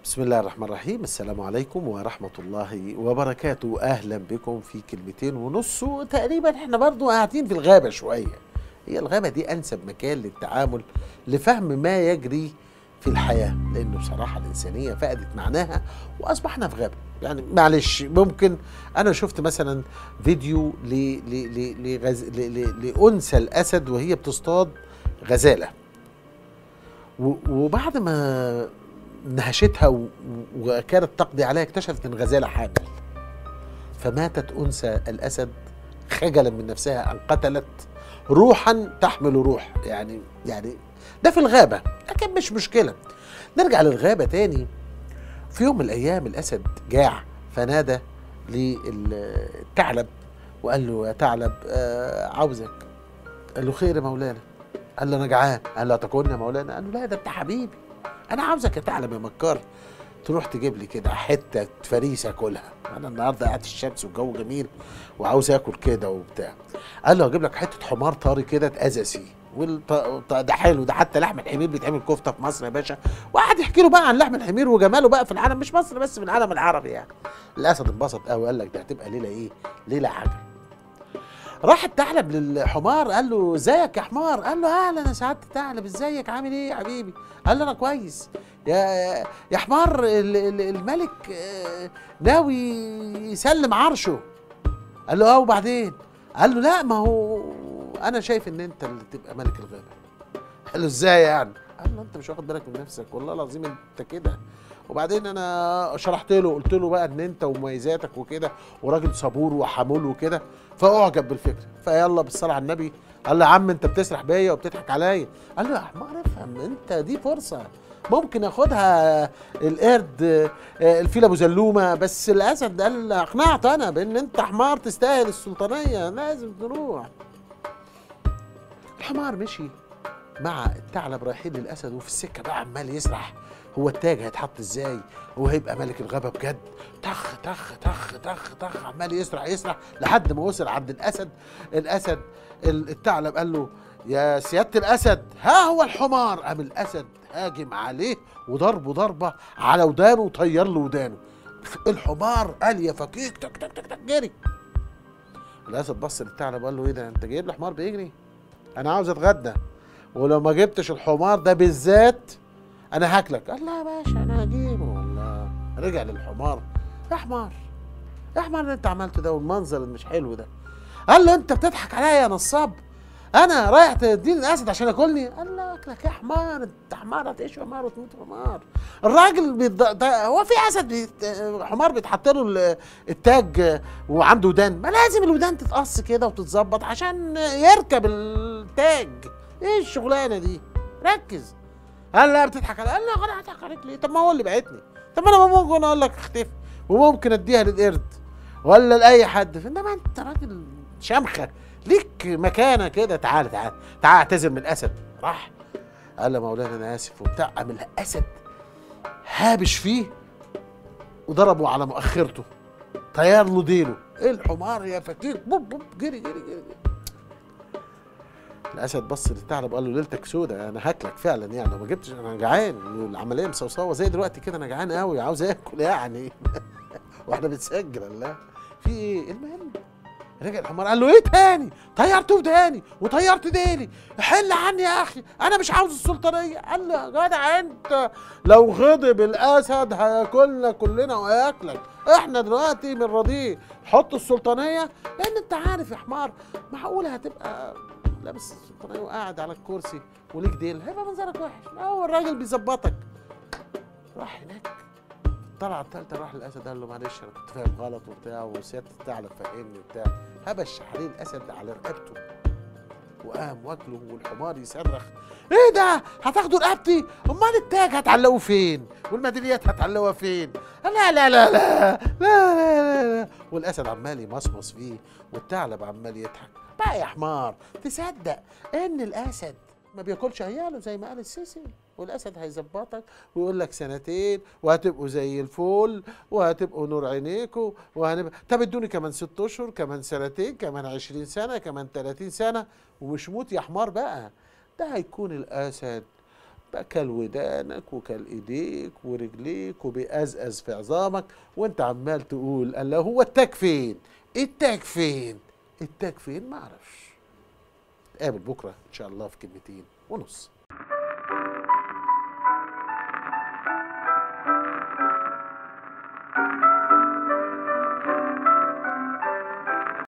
بسم الله الرحمن الرحيم السلام عليكم ورحمة الله وبركاته أهلا بكم في كلمتين ونص وتقريبا احنا برضو قاعدين في الغابة شوية هي الغابة دي أنسب مكان للتعامل لفهم ما يجري في الحياة لأنه بصراحة الإنسانية فقدت معناها وأصبحنا في غابة يعني معلش ممكن أنا شفت مثلا فيديو ل ل ل لغز ل ل لأنثى الأسد وهي بتصطاد غزالة و- وبعد ما نهشتها و- وكانت تقضي عليها اكتشفت ان غزاله حامل فماتت انثى الاسد خجلا من نفسها ان قتلت روحا تحمل روح يعني يعني ده في الغابه لكن مش مشكله نرجع للغابه تاني في يوم من الايام الاسد جاع فنادى للثعلب وقال له يا ثعلب آه عاوزك قال له خير يا مولانا قال له انا جعان قال له تكون يا مولانا قال له لا ده انت حبيبي انا عاوزك يا ثعلب يا مكار تروح تجيب لي كده حته فريسه اكلها انا النهارده قاعد في الشمس والجو جميل وعاوز اكل كده وبتاع قال له هجيب لك حته حمار طري كده اتأذى والط... ط- ده حلو ده حتى لحم الحمير بيتعمل كفته في مصر يا باشا وقعد يحكي له بقى عن لحم الحمير وجماله بقى في العالم مش مصر بس في العالم العربي يعني الاسد انبسط قوي قال لك ده هتبقى ليله ايه ليله عجب راح الثعلب للحمار قال له ازيك يا حمار قال له اهلا يا سعاده الثعلب ازيك عامل ايه يا حبيبي قال له انا كويس يا يا حمار ال- ال- الملك آه، ناوي يسلم عرشه قال له اه وبعدين قال له لا ما هو انا شايف ان انت اللي تبقى ملك الغابه قال له ازاي يعني قال له انت مش واخد بالك من نفسك والله العظيم انت كده وبعدين انا شرحت له قلت له بقى ان انت ومميزاتك وكده وراجل صبور وحمول وكده فاعجب بالفكره فيلا بالصلاه على النبي قال له يا عم انت بتسرح بيا وبتضحك عليا قال له يا حمار افهم انت دي فرصه ممكن ياخدها القرد آه، الفيل ابو زلومه بس الاسد قال اقنعت انا بان انت حمار تستاهل السلطانيه لازم تروح الحمار مشي مع الثعلب رايحين للاسد وفي السكه بقى عمال يسرح هو التاج هيتحط ازاي هو هيبقى ملك الغابه بجد طخ طخ طخ طخ طخ عمال يسرح يسرح لحد ما وصل عند الاسد الاسد ال- الثعلب قال له يا سياده الاسد ها هو الحمار قام الاسد هاجم عليه وضربه ضربه على ودانه وطير له ودانه الحمار قال يا فكيك تك تك تك تك جري الاسد بص للثعلب قال له ايه ده انت جايب لي حمار بيجري انا عاوز اتغدى ولو ما جبتش الحمار ده بالذات انا هاكلك قال لا يا باشا انا هجيبه والله رجع للحمار يا حمار يا حمار اللي انت عملته ده والمنظر اللي مش حلو ده قال له انت بتضحك عليا يا نصاب انا رايح تديني الاسد عشان ياكلني قال له اكلك يا حمار انت حمار هتعيش حمار وتموت حمار الراجل بيض... ده- هو في اسد بيت... حمار بيتحط له ال- التاج وعنده ودان ما لازم الودان تتقص كده وتتظبط عشان يركب التاج ايه الشغلانه دي ركز قال لا بتضحك علي قال لا انا هضحك عليك ليه طب ما هو اللي بعتني طب ما انا ممكن اقول لك اختفي وممكن اديها للقرد ولا لاي حد انما انت راجل شمخه ليك مكانه كده تعال تعال تعال اعتذر من الاسد راح قال له مولانا انا اسف وبتاع قام الاسد هابش فيه وضربه على مؤخرته طير له ديله ايه الحمار يا فكيك بوب بوب جري جري جري, جري. الاسد بص للثعلب قال له ليلتك سودة انا هاكلك فعلا يعني ما جبتش انا جعان والعمليه مصوصوه زي دلوقتي كده انا جعان قوي عاوز اكل يعني واحنا بنسجل الله في ايه المهم رجع الحمار قال له ايه تاني طيرت وداني وطيرت ديلي حل عني يا اخي انا مش عاوز السلطانيه قال له يا جدع انت لو غضب الاسد هياكلنا كلنا وهياكلك احنا دلوقتي بنراضيه حط السلطانيه لان انت عارف يا حمار معقوله هتبقى لابس السلطانيه وقاعد على الكرسي وليك ديل هيبقى منظرك وحش لا هو الراجل بيظبطك راح هناك طلع التالتة راح للأسد قال له معلش أنا كنت فاهم غلط وبتاع وسيادة الثعلب فهمني وبتاع هبش عليه الأسد على رقبته وقام واكله والحمار يصرخ ايه ده هتاخدوا رقبتي امال التاج هتعلقوه فين والميداليات هتعلقوها فين لا لا لا لا لا لا لا, لا. والاسد عمال يمصمص فيه والثعلب عمال يضحك بقى يا حمار تصدق ان الاسد ما بياكلش عياله زي ما قال السيسي والاسد هيظبطك ويقول لك سنتين وهتبقوا زي الفل وهتبقوا نور عينيكوا وهنبقى طب ادوني كمان ست اشهر كمان سنتين كمان عشرين سنه كمان تلاتين سنه ومش موت يا حمار بقى ده هيكون الاسد بقى كل ودانك وكل ايديك ورجليك وبيقزقز في عظامك وانت عمال تقول الله هو التاج فين التاج فين التاج فين معرفش نتقابل بكره ان شاء الله في كلمتين ونص